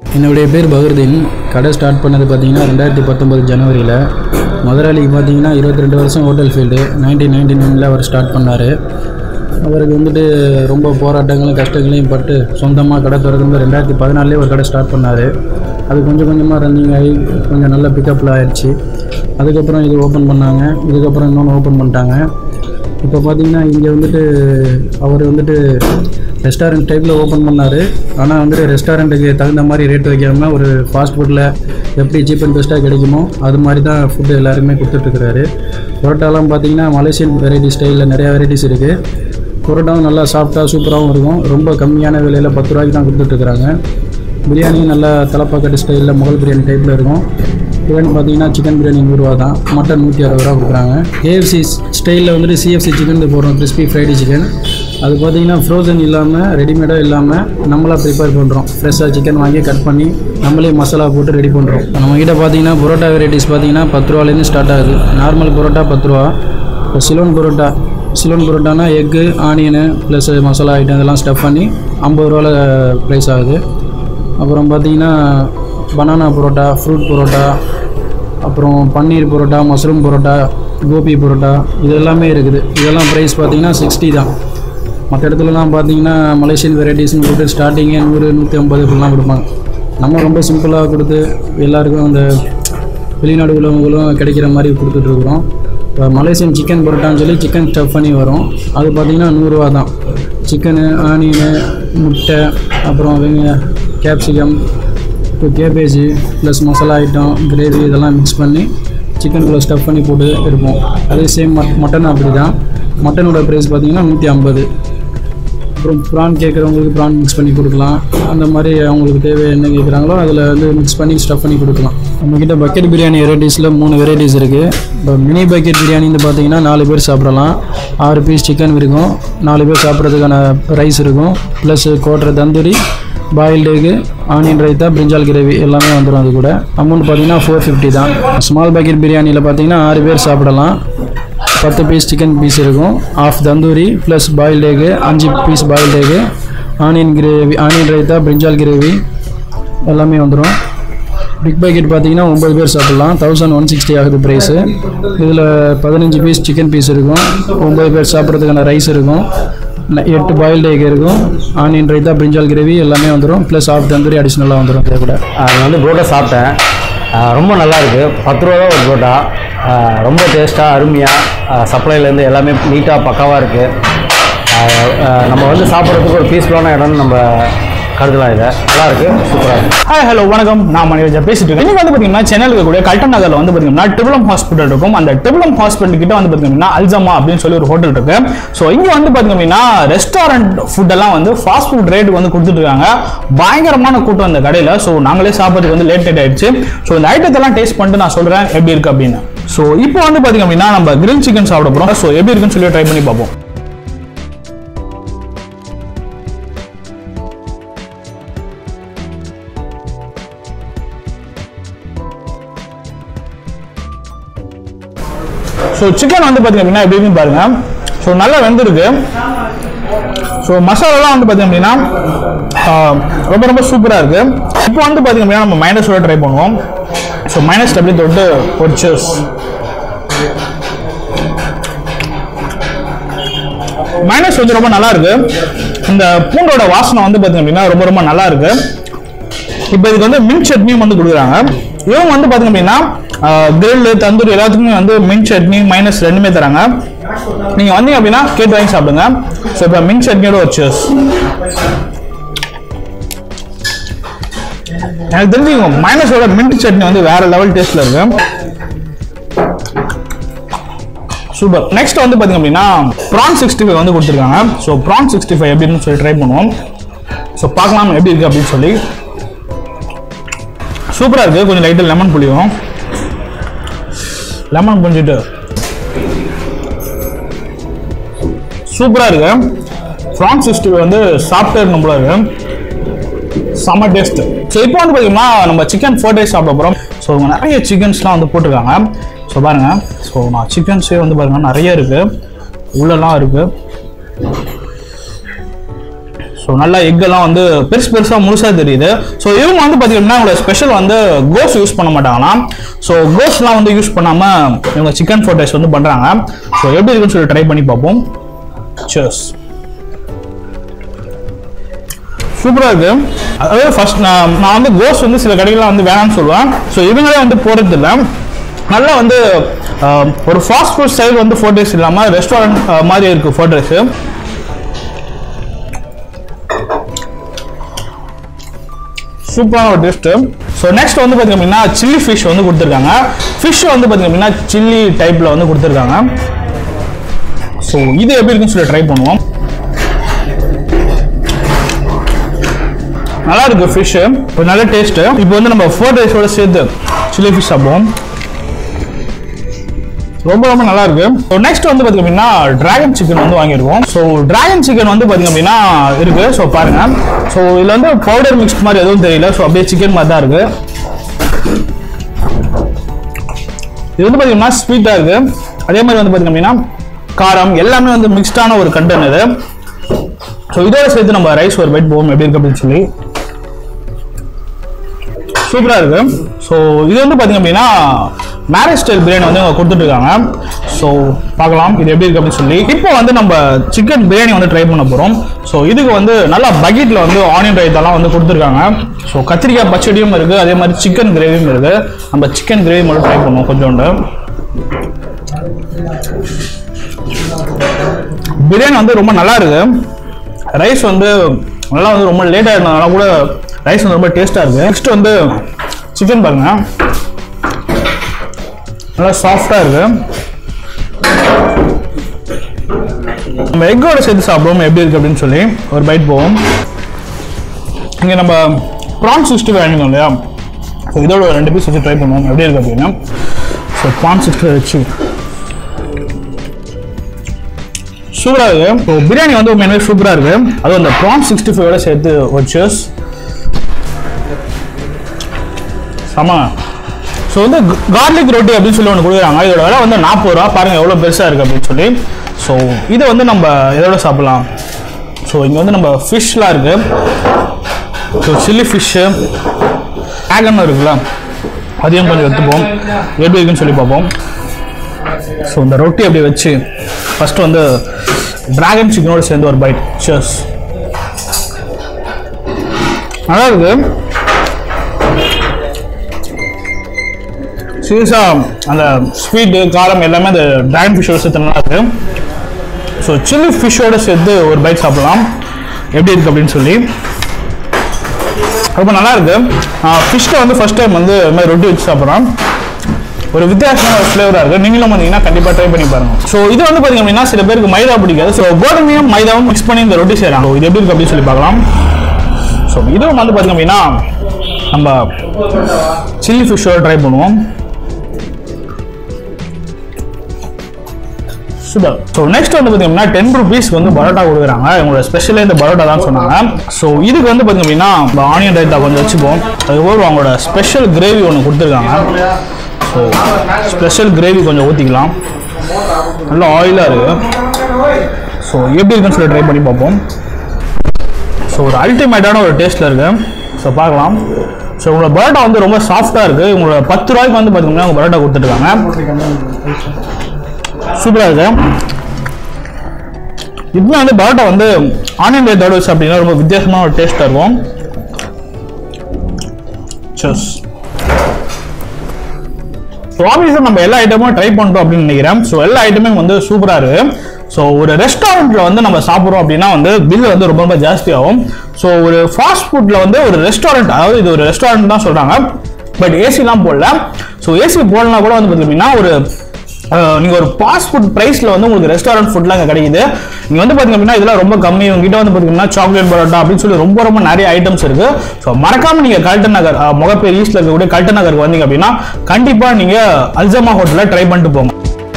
என்னுடைய பேர் பகருதீன் கடை ஸ்டார்ட் பண்ணது பார்த்தீங்கன்னா ரெண்டாயிரத்தி பத்தொம்பது ஜனவரியில் முதலாளிக்கு பார்த்தீங்கன்னா இருபத்தி ரெண்டு வருஷம் ஹோட்டல் ஃபீல்டு நைன்டீன் நைன்டி நைனில் அவர் ஸ்டார்ட் பண்ணார் அவருக்கு வந்துட்டு ரொம்ப போராட்டங்களும் கஷ்டங்களையும் பட்டு சொந்தமாக கடை திறந்து ரெண்டாயிரத்தி பதினாலே ஒரு கடை ஸ்டார்ட் பண்ணார் அது கொஞ்சம் கொஞ்சமாக ரன்னிங் ஆகி கொஞ்சம் நல்ல பிக்கப்பில் ஆயிடுச்சு அதுக்கப்புறம் இது ஓப்பன் பண்ணாங்க இதுக்கப்புறம் இன்னொன்று ஓப்பன் பண்ணிட்டாங்க இப்போ பார்த்தீங்கன்னா இங்கே வந்துட்டு அவர் வந்துட்டு ரெஸ்டாரண்ட் டைப்பில் ஓப்பன் பண்ணார் ஆனால் வந்துட்டு ரெஸ்டாரண்ட்டுக்கு தகுந்த மாதிரி ரேட் வைக்காமல் ஒரு ஃபாஸ்ட் ஃபுட்டில் எப்படி சீப் அண்ட் பெஸ்ட்டாக கிடைக்குமோ அது மாதிரி தான் ஃபுட்டு எல்லாருக்குமே கொடுத்துட்ருக்குறாரு பரோட்டாலாம் பார்த்தீங்கன்னா மலேசியன் வெரைட்டி ஸ்டைலில் நிறையா வெரைட்டிஸ் இருக்குது பரோட்டாவும் நல்லா சாஃப்டாக சூப்பராகவும் இருக்கும் ரொம்ப கம்மியான விலையில் பத்து ரூபாய்க்கு தான் கொடுத்துட்ருக்குறாங்க பிரியாணியும் நல்லா தலப்பாக்கட்டு ஸ்டைலில் முகல் பிரியாணி டைப்பில் இருக்கும் பிரியாணி பார்த்தீங்கன்னா சிக்கன் பிரியாணி நூறுரூவா தான் மட்டன் நூற்றி அறுபது ரூபா கொடுக்குறாங்க கேஎஃப்சி ஸ்டைலில் வந்துட்டு சிஎஃப்சி சிக்கன் போடுறோம் கிறிஸ்பி ஃப்ரைடு சிக்கன் அது பார்த்தீங்கன்னா ஃப்ரோசன் இல்லாமல் ரெடிமேடாக இல்லாமல் நம்மளாக ப்ரிப்பேர் பண்ணுறோம் ஃப்ரெஷ்ஷாக சிக்கன் வாங்கி கட் பண்ணி நம்மளே மசாலா போட்டு ரெடி பண்ணுறோம் நம்மக்கிட்ட பார்த்தீங்கன்னா பரோட்டா வெரைட்டிஸ் பார்த்தீங்கன்னா பத்து ரூபாலேருந்து ஸ்டார்ட் ஆகுது நார்மல் பரோட்டா பத்து ரூபா இப்போ சிலோன் பரோட்டா சிலோன் பரோட்டானா egg onion plus masala item இதெல்லாம் ஸ்டஃப் பண்ணி ஐம்பது ரூபாவில் ப்ரைஸ் ஆகுது அப்புறம் பார்த்தீங்கன்னா பனானா பரோட்டா ஃப்ரூட் பரோட்டா அப்புறம் பன்னீர் பரோட்டா மஷ்ரூம் பரோட்டா கோபி பரோட்டா இது எல்லாமே இருக்குது இதெல்லாம் ப்ரைஸ் பார்த்தீங்கன்னா சிக்ஸ்டி தான் மற்ற இடத்துலலாம் பார்த்தீங்கன்னா மலேசியன் வெரைட்டிஸ்னு கொடுத்து ஸ்டார்டிங்கே நூறு நூற்றி ஐம்பது இப்படிலாம் கொடுப்பாங்க நம்ம ரொம்ப சிம்பிளாக கொடுத்து எல்லாருக்கும் அந்த வெளிநாடு உள்ளவங்களும் கிடைக்கிற மாதிரி கொடுத்துட்ருக்குறோம் இப்போ மலேசியன் சிக்கன் பரோட்டான்னு சொல்லி சிக்கன் ஸ்டஃப் பண்ணி வரும் அது பார்த்தீங்கன்னா நூறுரூவா தான் சிக்கனு ஆனியனு முட்டை அப்புறம் வெங்க கேப்சிகம் இப்போ cabbage plus masala item gravy இதெல்லாம் மிக்ஸ் பண்ணி சிக்கனுக்குள்ளே ஸ்டஃப் பண்ணி போட்டு இருப்போம் அதே சேம் மட் மட்டன் அப்படி தான் மட்டனோட ப்ரைஸ் பார்த்தீங்கன்னா நூற்றி ஐம்பது அப்புறம் ப்ரான் கேட்குறவங்களுக்கு ப்ரான் மிக்ஸ் பண்ணி கொடுக்கலாம் அந்த மாதிரி அவங்களுக்கு தேவை என்ன கேட்குறாங்களோ அதில் வந்து மிக்ஸ் பண்ணி ஸ்டஃப் பண்ணி கொடுக்கலாம் நம்மக்கிட்ட பக்கெட் பிரியாணி வெரைட்டிஸில் மூணு வெரைட்டிஸ் இருக்குது இப்போ மினி பக்கெட் பிரியாணின்னு பார்த்தீங்கன்னா நாலு பேர் சாப்பிடலாம் ஆறு பீஸ் சிக்கன் இருக்கும் நாலு பேர் சாப்பிட்றதுக்கான ரைஸ் இருக்கும் ப்ளஸ் கோட்டரை tandoori boiled egg onion raita brinjal gravy எல்லாமே வந்துடும் அது கூட அமௌண்ட் பார்த்தீங்கன்னா ஃபோர் ஃபிஃப்டி தான் ஸ்மால் பக்கெட் பிரியாணியில் பார்த்தீங்கன்னா ஆறு பேர் சாப்பிடலாம் பத்து பீஸ் சிக்கன் பீஸ் இருக்கும் half tandoori plus boiled egg அஞ்சு piece boiled egg onion gravy onion raita brinjal gravy எல்லாமே வந்துடும் பிக் பாக்கெட் பார்த்தீங்கன்னா ஒம்பது பேர் சாப்பிட்லாம் தௌசண்ட் ஒன் சிக்ஸ்டி ஆகுது ப்ரைஸு இதில் பதினஞ்சு பீஸ் சிக்கன் பீஸ் இருக்கும் ஒம்பது பேர் சாப்பிட்றதுக்கான ரைஸ் இருக்கும் ந- எட்டு பாயில்டு எக் இருக்கும் ஆனியன் ரைத்தா பிரிஞ்சால் கிரேவி எல்லாமே வந்துடும் ப்ளஸ் ஆஃப் தந்தூரி அடிஷ்னலாக வந்துடும் இது கூட நான் வந்து புரோட்டா சாப்பிட்டேன் ஆஹ் ரொம்ப நல்லா இருக்கு பத்து ரூபா தான் ஒரு புரோட்டா ஆஹ் ரொம்ப டேஸ்ட்டாக அருமையாக சப்ளைலேருந்து எல்லாமே நீட்டாக பக்காவாக இருக்குது நம்ம வந்து சாப்பிட்றதுக்கு ஒரு பீஸ்ஃபுல்லான இடம்னு நம்ம கருதலாம் இதை நல்லா இருக்கு சூப்பராக இருக்கு ஹாய் ஹலோ வணக்கம் நான் மணிராஜா பேசிட்டு இருக்கேன் இன்னைக்கு வந்து பாத்தீங்கன்னா சென்னையில் இருக்கக்கூடிய கல்டன் நகர்ல வந்து பாத்தீங்கன்னா டிபிளம் ஹாஸ்பிட்டல் இருக்கும் அந்த டிபிளம் ஹாஸ்பிட்டல் கிட்ட வந்து பாத்தீங்கன்னா அல்ஜமா அப்படின்னு சொல்லி ஒரு ஹோட்டல் இருக்கு ஸோ இங்க வந்து பாத்தீங்க அப்படின்னா ரெஸ்டாரண்ட் ஃபுட் எல்லாம் வந்து ஃபாஸ்ட் ஃபுட் ரேட் வந்து கொடுத்துட்டு இருக்காங்க பயங்கரமான கூட்டம் அந்த கடையில ஸோ நாங்களே சாப்பிட்றதுக்கு வந்து லேட் லேட் ஆயிடுச்சு ஸோ இந்த ஐட்டத்தெல்லாம் டேஸ்ட் பண்ணிட்டு நான் சொல்றேன் எப்படி இருக்கு அப்படின்னு ஸோ இப்போ வந்து பாத்தீங்க அப்படின்னா நம்ம கிரில் சிக்கன் சாப்பிட போறோம் ஸோ எப்படி இருக்குன்னு சொல்லி ட்ரை பண்ணி பார்ப்போம் ஸோ சிக்கன் வந்து பார்த்தீங்க அப்படின்னா எப்படி இருக்குன்னு பாருங்க ஸோ நல்லா வெந்திருக்கு ஸோ மசாலாலாம் வந்து பார்த்தீங்க அப்படின்னா ஆஹ், ரொம்ப ரொம்ப சூப்பராக இருக்கு இப்போ வந்து பார்த்தீங்க அப்படின்னா நம்ம மைனஸோட ட்ரை பண்ணுவோம் ஸோ மைனஸ் அப்படியே தொட்டு ஒரு cheers. மைனஸ் வந்து ரொம்ப நல்லா இருக்கு இந்த பூண்டோட வாசனை வந்து பார்த்தீங்க அப்படின்னா ரொம்ப ரொம்ப நல்லா இருக்கு இப்போ இதுக்கு வந்து மின் சட்னியும் வந்து கொடுக்குறாங்க இவங்க வந்து பார்த்தீங்க அப்படின்னா கிரில் தந்தூரி எல்லாத்துக்குமே வந்து மின் சட்னி மைனஸ் ரெண்டுமே தராங்க நீங்கள் வந்தீங்க அப்படின்னா கேட்டு வாங்கி சாப்பிடுங்க ஸோ இப்போ மின் சட்னியோட ஒரு cheers. எனக்கு தெரிஞ்சு மைனஸோட மின்ட் சட்னி வந்து வேற லெவல் டேஸ்ட்ல இருக்கு சூப்பர் நெக்ஸ்ட் வந்து பார்த்தீங்க அப்படின்னா ப்ரான் சிக்ஸ்டி ஃபைவ் வந்து கொடுத்துருக்காங்க ஸோ ப்ரான் சிக்ஸ்டி ஃபைவ் எப்படின்னு சொல்லி ட்ரை பண்ணுவோம் ஸோ பார்க்கலாம் எப்படி இருக்கு அப்படின்னு சொல்லி சூப்பராக இருக்குது கொஞ்சம் லைட்டாக லெமன் புளியும் லெமன் புளிஞ்சிட்டு சூப்பராக இருக்கு ப்ரான் சிக்ஸ்டி வந்து சாப்பிட்டே இருக்கணும் போல இருக்கு செம்ம டேஸ்ட் ஸோ இப்போ வந்து பார்த்தீங்கன்னா நம்ம சிக்கன் ஃபோர்ட் ரைஸ் சாப்பிட போகிறோம் ஸோ இவங்க நிறைய சிக்கன்ஸ்லாம் வந்து போட்டிருக்காங்க ஸோ பாருங்க ஸோ நான் சிக்கன்ஸே வந்து பாருங்க நிறைய இருக்கு உள்ளெல்லாம் இருக்கு ஸோ ஸோ நல்லா எக்கெல்லாம் வந்து பெருசு பெருசாக முழுசாக தெரியுது ஸோ இவங்க வந்து பார்த்தீங்கன்னா உங்களோட ஸ்பெஷல் வந்து கோஸ் யூஸ் பண்ண மாட்டாங்களாம் ஸோ கோஸ்லாம் வந்து யூஸ் பண்ணாமல் இவங்க சிக்கன் ஃபோட்டோஸ் வந்து பண்ணுறாங்க ஸோ எப்படி இருக்குன்னு சொல்லி ட்ரை பண்ணி பார்ப்போம் சேர்ஸ் சூப்பராக இருக்கு அதாவது ஃபர்ஸ்ட் நான் நான் வந்து கோஸ் வந்து சில கடைகள்லாம் வந்து வேணாம்னு சொல்லுவேன் ஸோ இவங்களே வந்து போகிறது இல்லை நல்லா வந்து ஆஹ், ஒரு ஃபாஸ்ட் ஃபுட் ஸ்டைல் வந்து ஃபோட்டோஸ் இல்லாமல் ரெஸ்டாரண்ட் மாதிரி இருக்கு ஃபோட்டோஸு சூப்பரான ஒரு டேஸ்ட்டு ஸோ நெக்ஸ்ட் வந்து பார்த்தீங்க அப்படின்னா சில்லி ஃபிஷ் வந்து கொடுத்துருக்காங்க ஃபிஷ் வந்து பார்த்தீங்க அப்படின்னா சில்லி டைப்பில் வந்து கொடுத்துருக்காங்க ஸோ இது எப்படி இருக்குன்னு சொல்லி ட்ரை பண்ணுவோம் நல்லா இருக்கு ஃபிஷ் ஒரு நல்ல டேஸ்ட் இப்போ வந்து நம்ம ஃபோர் ரைஸோட சேர்த்து சில்லி ஃபிஷ் சாப்பிடுவோம் ரொம்ப ரொம்ப நல்லா இருக்கு ஸோ நெக்ஸ்ட் வந்து பாத்தீங்க அப்படின்னா டிராகன் சிக்கன் வந்து வாங்கியிருக்கோம் ஸோ டிராகன் சிக்கன் வந்து பாத்தீங்க அப்படின்னா இருக்கு ஸோ பாருங்க ஸோ இதுல வந்து பவுடர் மிக்ஸ் மாதிரி எதுவும் தெரியல ஸோ அப்படியே சிக்கன் மாதிரி தான் இருக்கு இது வந்து பாத்தீங்கன்னா ஸ்வீட்டா இருக்கு அதே மாதிரி வந்து பாத்தீங்க அப்படின்னா காரம் எல்லாமே வந்து மிக்ஸ்டான ஒரு கண்டென்ட் இது ஸோ இதோட சேர்த்து நம்ம ரைஸ் ஒரு பைட் போவோம் எப்படி இருக்கு அப்படின்னு சொல்லி சூப்பராக இருக்கு ஸோ இது வந்து பார்த்தீங்க அப்படின்னா மேரேஜ் ஸ்டைல் பிரியாணி வந்து அவங்க கொடுத்துட்டு இருக்காங்க ஸோ பார்க்கலாம் இது எப்படி இருக்கு அப்படின்னு சொல்லி இப்போ வந்து நம்ம சிக்கன் பிரியாணி வந்து ட்ரை பண்ண போகிறோம் ஸோ இதுக்கு வந்து நல்லா பக்கெட்டில் வந்து ஆனியன் ரைத்தாலாம் வந்து கொடுத்துருக்காங்க ஸோ கத்திரிக்காய் பச்சடியும் இருக்குது அதே மாதிரி சிக்கன் கிரேவியும் இருக்குது நம்ம சிக்கன் கிரேவி மட்டும் ட்ரை பண்ணுவோம் கொஞ்சோண்டு பிரியாணி வந்து ரொம்ப நல்லா இருக்கு ரைஸ் வந்து நல்லா வந்து ரொம்ப லேட்டாக இருந்ததுனால கூட ரைஸ் வந்து ரொம்ப டேஸ்ட்டாக இருக்கு நெக்ஸ்ட் வந்து சிக்கன் பாருங்க நல்லா சாஃப்டாக இருக்கு நம்ம எக்கோட சேர்த்து சாப்பிடுவோம் எப்படி இருக்கு அப்படின்னு சொல்லி ஒரு பைட் போவோம் இங்கே நம்ம ப்ரான் சிக்ஸ்டி ஃபைவ் வாங்கிக்கோம் இல்லையா ஸோ இதோட ஒரு ரெண்டு பீஸ் வச்சு ட்ரை பண்ணுவோம் எப்படி இருக்கு அப்படின்னா ஸோ ப்ரான் சிக்ஸ்டி ஃபைவ் வச்சு சூப்பராக இருக்கு ஸோ பிரியாணி வந்து உண்மையாகவே சூப்பராக இருக்கு அதுவும் அந்த ப்ரான் சிக்ஸ்டி ஃபைவோட சேர்த்து ஒரு சேர்ஸ் செம ஸோ வந்து கார்லிக் ரொட்டி அப்படின்னு சொல்லி ஒன்று கொடுக்குறாங்க இதோட விலை வந்து நாற்பது ரூபா பாருங்க எவ்வளோ பெருசாக இருக்குது அப்படின்னு சொல்லி ஸோ இதை வந்து நம்ம எதோட சாப்பிடலாம் ஸோ இங்கே வந்து நம்ம ஃபிஷ்லாம் இருக்கு ஸோ சில்லி ஃபிஷ்ஷு வேகனும் இருக்குல்ல அதையும் கொஞ்சம் எடுத்துப்போம் எப்படி இருக்குன்னு சொல்லி பார்ப்போம் ஸோ இந்த ரொட்டி அப்படி வச்சு ஃபர்ஸ்ட் வந்து டிராகன் சிக்கனோட சேர்ந்து ஒரு பைட் சேர்ஸ் நல்லா இருக்கு சீரியஸாக அந்த ஸ்வீட்டு காரம் எல்லாமே அந்த டிராகன் ஃபிஷ்ஷோட சேர்த்து நல்லா இருக்கு ஸோ சில்லி ஃபிஷ்ஷோட சேர்த்து ஒரு பைட் சாப்பிடலாம் எப்படி இருக்கு அப்படின்னு சொல்லி ரொம்ப நல்லா இருக்கு ஃபிஷ்ஷை வந்து ஃபர்ஸ்ட் டைம் வந்து இது மாதிரி ரொட்டி வச்சு சாப்பிட்றோம் ஒரு வித்தியாசமான ஒரு ஃப்ளேவராக இருக்குது நீங்களும் வந்தீங்கன்னா கண்டிப்பாக ட்ரை பண்ணி பாருங்க ஸோ இது வந்து பார்த்தீங்க அப்படின்னா சில பேருக்கு மைதா பிடிக்காது ஸோ கோதுமையும் மைதாவும் மிக்ஸ் பண்ணி இந்த ரொட்டி செய்கிறாங்க ஸோ இது எப்படி இருக்கு அப்படின்னு சொல்லி பார்க்கலாம் ஸோ இதுவும் வந்து பார்த்தீங்க அப்படின்னா நம்ம சில்லி ஃபிஷ்ஷோட ட்ரை பண்ணுவோம் சூப்பர் ஸோ நெக்ஸ்ட் வந்து பார்த்தீங்கன்னா டென் ருபீஸ்க்கு வந்து பரோட்டா கொடுக்குறாங்க இவங்களோட ஸ்பெஷலே இந்த பரோட்டா தான் சொன்னாங்க ஸோ இதுக்கு வந்து பார்த்தீங்க அப்படின்னா இந்த ஆனியன் ரைத்தா கொஞ்சம் வச்சுப்போம் அதுக்கப்புறம் அவங்களோட ஸ்பெஷல் கிரேவி ஒன்று கொடுத்துருக்காங்க ஸோ ஸ்பெஷல் கிரேவி கொஞ்சம் ஊற்றிக்கலாம் நல்லா ஆயிலாக இருக்குது ஸோ எப்படி இருக்குன்னு சொல்லி ட்ரை பண்ணி பார்ப்போம் ஸோ ஒரு அல்டிமேட்டான ஒரு டேஸ்ட்டில் இருக்குது ஸோ பார்க்கலாம் ஸோ உங்களோட பரோட்டா வந்து ரொம்ப சாஃப்டாக இருக்குது உங்களோட பத்து ரூபாய்க்கு வந்து பார்த்தீங்கன்னா உங்கள் பரோட்டா கொடுத்துருக்காங்க சூப்பராக இருக்கு இப்போ வந்து பரோட்டா வந்து ஆனியன் ரைத்தோட வச்சு அப்படின்னா ரொம்ப வித்தியாசமான ஒரு டேஸ்ட்டாக இருக்கும் சஸ் ஸோ ஆப்வியஸாக நம்ம எல்லா ஐட்டமும் ட்ரை பண்ணிட்டோம் அப்படின்னு நினைக்கிறேன் ஸோ எல்லா ஐட்டமும் வந்து சூப்பராக இருக்கு ஸோ ஒரு ரெஸ்டாரண்ட்டில் வந்து நம்ம சாப்பிட்றோம் அப்படின்னா வந்து பில் வந்து ரொம்ப ரொம்ப ஜாஸ்தி ஆகும் ஸோ ஒரு ஃபாஸ்ட் ஃபுட்டில் வந்து ஒரு ரெஸ்டாரண்ட் அதாவது இது ஒரு ரெஸ்டாரண்ட் தான் சொல்கிறாங்க பட் ஏசிலாம் போடல ஸோ ஏசி போடலாம் கூட வந்து பார்த்தீங்கன்னா ஒரு நீங்கள் ஒரு ஃபாஸ்ட் ஃபுட் ப்ரைஸில் வந்து உங்களுக்கு ரெஸ்டாரண்ட் ஃபுட்லாம் இங்கே கிடைக்குது நீங்கள் வந்து பார்த்தீங்க அப்படின்னா இதெல்லாம் ரொம்ப கம்மி உங்ககிட்ட வந்து பார்த்தீங்கன்னா சாக்லேட் பரோட்டா அப்படின்னு சொல்லி ரொம்ப ரொம்ப நிறைய ஐட்டம்ஸ் இருக்குது ஸோ மறக்காமல் நீங்கள் கல்டன் நகர் அஹ், முகப்பேர் ஈஸ்ட்டில் இருக்கக்கூடிய கல்டன் நகருக்கு வந்தீங்க அப்படின்னா கண்டிப்பாக நீங்கள் அல்ஜமா ஹோட்டலில் ட்ரை பண்ணிட்டு போங்க